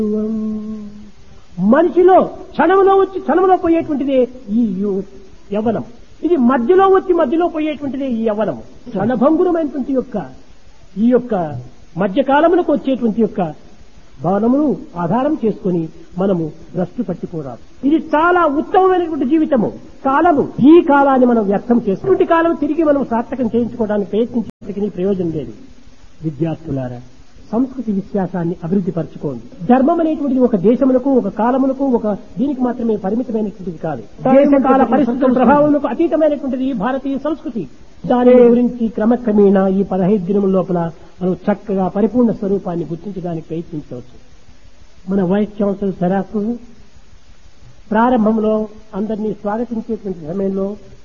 మనిషిలో క్షణంలో వచ్చి క్షణంలో పోయేటువంటిదే ఈ యు- యవ్వనం ఇది మధ్యలో వచ్చి మధ్యలో పోయేటువంటిదే ఈ యవ్వనం క్షణభంగురమైనటువంటి యొక్క ఈ యొక్క మధ్యకాలములకు వచ్చేటువంటి యొక్క భవనమును ఆధారం చేసుకొని మనము భ్రష్టు పట్టిపోరాదు ఇది చాలా ఉత్తమమైనటువంటి జీవితము కాలము ఈ కాలాన్ని మనం వ్యర్థం చేసుకుంటే కాలం తిరిగి మనం సార్థకం చేయించుకోవడానికి ప్రయత్నించేందుకు ప్రయోజనం లేదు విద్యార్థులారా సంస్కృతి విశ్వాసాన్ని అభివృద్ధి పరచుకోండి ధర్మం అనేటువంటిది ఒక దేశములకు ఒక కాలములకు ఒక దీనికి మాత్రమే పరిమితమైనటువంటిది కాదు దేశకాల పరిస్థితుల ప్రభావములకు అతీతమైనటువంటిది ఈ భారతీయ సంస్కృతి దాని గురించి క్రమక్రమేణా ఈ పదహైదు దినముల లోపల మనం చక్కగా పరిపూర్ణ స్వరూపాన్ని గుర్తించడానికి ప్రయత్నించవచ్చు మన వైస్ ఛాన్సలర్ సరాకు ప్రారంభంలో అందరినీ స్వాగతించేటువంటి సమయంలో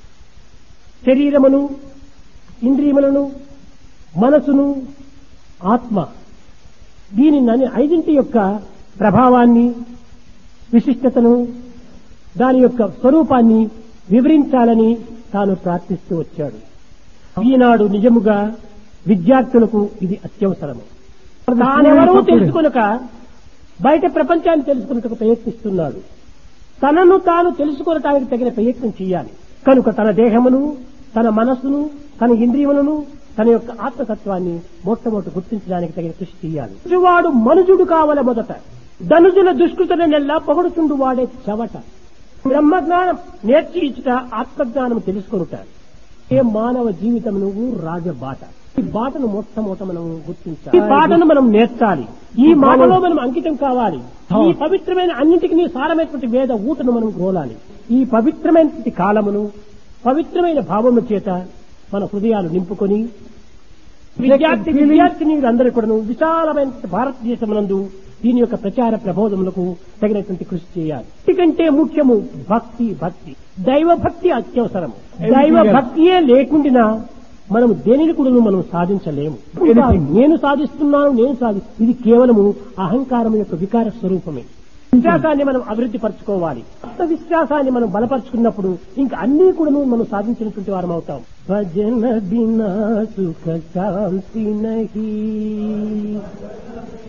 శరీరమును ఇంద్రియములను మనసును ఆత్మ దీని నన్ను ఐదింటి యొక్క ప్రభావాన్ని విశిష్టతను దాని యొక్క స్వరూపాన్ని వివరించాలని తాను ప్రార్థిస్తూ వచ్చాడు ఈనాడు నిజముగా విద్యార్థులకు ఇది అత్యవసరము తానెవరూ తెలుసుకొనక బయట ప్రపంచాన్ని తెలుసుకున్నట్టుకు ప్రయత్నిస్తున్నాడు తనను తాను తెలుసుకోవటానికి తగిన ప్రయత్నం చేయాలి కనుక తన దేహమును తన మనస్సును తన ఇంద్రియములను తన యొక్క ఆత్మతత్వాన్ని మొట్టమొదటి గుర్తించడానికి తగిన కృషి చేయాలి వాడు మనుజుడు కావల మొదట ధనుజుల దుష్కృతల నెల్లా పొగడుచుండు వాడే చెవట బ్రహ్మజ్ఞానం నేర్చి ఇచ్చుట ఆత్మజ్ఞానం తెలుసుకొనుట ఏ మానవ జీవితం నువ్వు రాజబాట ఈ బాటను మొట్టమొదట మనం గుర్తించాలి ఈ బాటను మనం నేర్చాలి ఈ మాటలో మనం అంకితం కావాలి ఈ పవిత్రమైన అన్నింటికి సారమైనటువంటి వేద ఊటను మనం గ్రోలాలి ఈ పవిత్రమైనటువంటి కాలమును పవిత్రమైన భావము చేత మన హృదయాలు నింపుకొని విద్యార్థి విద్యార్థినీలందరూ కూడాను విశాలమైన భారతదేశమునందు దీని యొక్క ప్రచార ప్రబోధములకు తగినటువంటి కృషి చేయాలి ఎందుకంటే ముఖ్యము భక్తి భక్తి దైవ భక్తి అత్యవసరము దైవ భక్తియే లేకుండా మనం దేనిని కూడా మనం సాధించలేము నేను సాధిస్తున్నాను నేను సాధి ఇది కేవలము అహంకారం యొక్క వికార స్వరూపమే విశ్వాసాన్ని మనం అభివృద్ధి పరచుకోవాలి విశ్వాసాన్ని మనం బలపరుచుకున్నప్పుడు ఇంకా అన్ని కూడా మనం సాధించినటువంటి వారం అవుతాం భజన బినా సుఖ శాంతి నహీ